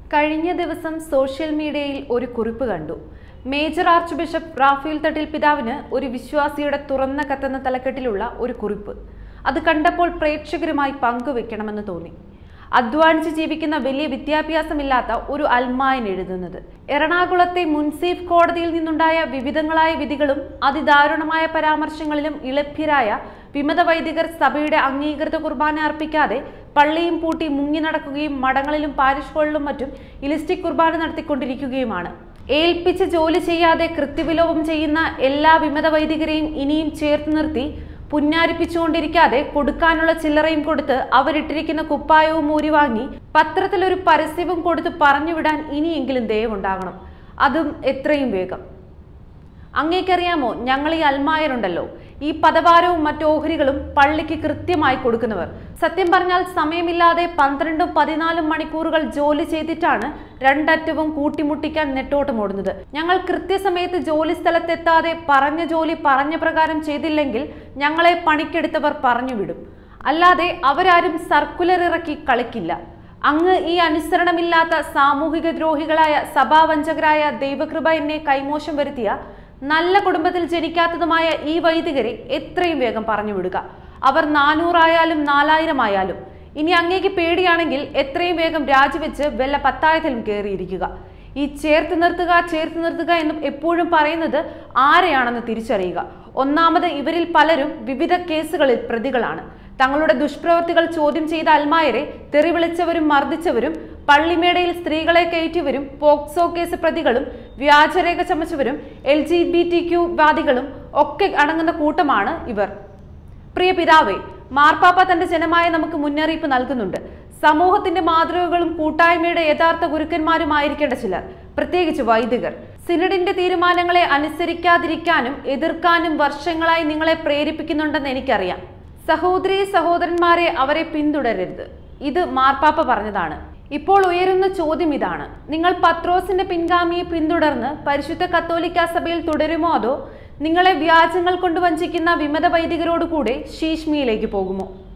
കഴിഞ്ഞ ദിവസം സോഷ്യൽ മീഡിയയിൽ ഒരു കുറിപ്പ് കണ്ടു major archbishop Raphael Thattil പിതാവിന് ഒരു വിശ്വാസിയുടെ തുറന്ന കത്തെന്ന തലക്കെട്ടിലുള്ള ഒരു കുറിപ്പ് അത് കണ്ടപ്പോൾ പ്രേക്ഷകരുമായി പങ്കുവെക്കണമെന്ന് തോന്നി അധ്വാനിച്ച് ജീവിക്കുന്ന വലിയ വിദ്യാഭ്യാസമില്ലാത്ത ഒരു അൽമായൻ എഴുതുന്നത് എറണാകുളത്തെ മുൻസീഫ് കോടതിയിൽ നിന്നുണ്ടായ വിവിധങ്ങളായ വിധികളും അതിദാരുണമായ പരാമർശങ്ങളിലും ഇളഭ്യരായ വിമത വൈദികർ സഭയുടെ അംഗീകൃത കുർബാന അർപ്പിക്കാതെ പള്ളിയും പൂട്ടി മുങ്ങി നടക്കുകയും മഠങ്ങളിലും പാരിഷ് ഹാളിലും മറ്റും ഇലിസ്റ്റിക് കുർബാന നടത്തിക്കൊണ്ടിരിക്കുകയുമാണ് ഏൽപ്പിച്ച് ജോലി ചെയ്യാതെ കൃത്യവിലോപം ചെയ്യുന്ന എല്ലാ വിമത വൈദികരെയും ഇനിയും ചേർത്ത് നിർത്തി പുന്നാരിപ്പിച്ചുകൊണ്ടിരിക്കാതെ കൊടുക്കാനുള്ള ചില്ലറയും കൊടുത്ത് അവരിട്ടിരിക്കുന്ന കുപ്പായവും ഊരി വാങ്ങി പത്രത്തിൽ ഒരു പരസ്യവും കൊടുത്ത് പറഞ്ഞുവിടാൻ ഇനിയെങ്കിലും ദയവുണ്ടാകണം അതും എത്രയും വേഗം അങ്ങേക്കറിയാമോ ഞങ്ങൾ ഈ അൽമായരുണ്ടല്ലോ ഈ പദഭാരവും മറ്റു ഓഹരികളും പള്ളിക്ക് കൃത്യമായി കൊടുക്കുന്നവർ സത്യം പറഞ്ഞാൽ സമയമില്ലാതെ പന്ത്രണ്ടും പതിനാലും മണിക്കൂറുകൾ ജോലി ചെയ്തിട്ടാണ് രണ്ടറ്റവും കൂട്ടിമുട്ടിക്കാൻ നെട്ടോട്ടമോടുന്നത് ഞങ്ങൾ കൃത്യസമയത്ത് ജോലി സ്ഥലത്തെത്താതെ പറഞ്ഞ ജോലി പറഞ്ഞ പ്രകാരം ചെയ്തില്ലെങ്കിൽ ഞങ്ങളെ പണിക്കെടുത്തവർ പറഞ്ഞു വിടും അല്ലാതെ അവരാരും സർക്കുലർ ഇറക്കി കളിക്കില്ല അങ്ങ് ഈ അനുസരണമില്ലാത്ത സാമൂഹിക ദ്രോഹികളായ സഭാവഞ്ചകരായ ദൈവകൃപ എന്നെ കൈമോശം വരുത്തിയ നല്ല കുടുംബത്തിൽ ജനിക്കാത്തതുമായ ഈ വൈദികരെ എത്രയും വേഗം പറഞ്ഞു വിടുക അവർ നാനൂറായാലും നാലായിരം ആയാലും ഇനി അങ്ങേക്ക് പേടിയാണെങ്കിൽ എത്രയും വേഗം രാജിവെച്ച് വല്ല പത്തായത്തിലും കയറിയിരിക്കുക ഈ ചേർത്ത് നിർത്തുക ചേർത്ത് നിർത്തുക എന്ന് എപ്പോഴും പറയുന്നത് ആരെയാണെന്ന് തിരിച്ചറിയുക ഒന്നാമത് ഇവരിൽ പലരും വിവിധ കേസുകളിൽ പ്രതികളാണ് തങ്ങളുടെ ദുഷ്പ്രവൃത്തികൾ ചോദ്യം ചെയ്ത അൽമായരെ തെറി വിളിച്ചവരും മർദ്ദിച്ചവരും പള്ളിമേടയിൽ സ്ത്രീകളെ കയറ്റിയവരും പോക്സോ കേസ് പ്രതികളും വ്യാജരേഖ ചമച്ചവരും L G B T Q വാദികളും ഒക്കെ അടങ്ങുന്ന കൂട്ടമാണ് ഇവർ പ്രിയ പിതാവേ മാർപ്പാപ്പ തന്റെ ജനമായ നമുക്ക് മുന്നറിയിപ്പ് നൽകുന്നുണ്ട് സമൂഹത്തിന്റെ മാതൃകകളും കൂട്ടായ്മയുടെ യഥാർത്ഥ ഗുരുക്കന്മാരുമായിരിക്കേണ്ട ചിലർ പ്രത്യേകിച്ച് വൈദികർ സിനഡിന്റെ തീരുമാനങ്ങളെ അനുസരിക്കാതിരിക്കാനും എതിർക്കാനും വർഷങ്ങളായി നിങ്ങളെ പ്രേരിപ്പിക്കുന്നുണ്ടെന്ന് എനിക്കറിയാം സഹോദരി സഹോദരന്മാരെ അവരെ പിന്തുടരരുത് ഇത് മാർപ്പാപ്പ പറഞ്ഞതാണ് ഇപ്പോൾ ഉയരുന്ന ചോദ്യം ഇതാണ് നിങ്ങൾ പത്രോസിന്റെ പിൻഗാമിയെ പിന്തുടർന്ന് പരിശുദ്ധ കത്തോലിക്ക സഭയിൽ തുടരുമോ അതോ നിങ്ങളെ വ്യാജങ്ങൾ കൊണ്ട് വഞ്ചിക്കുന്ന വിമത വൈദികരോട് കൂടെ ശീഷ്മിയിലേക്ക് പോകുമോ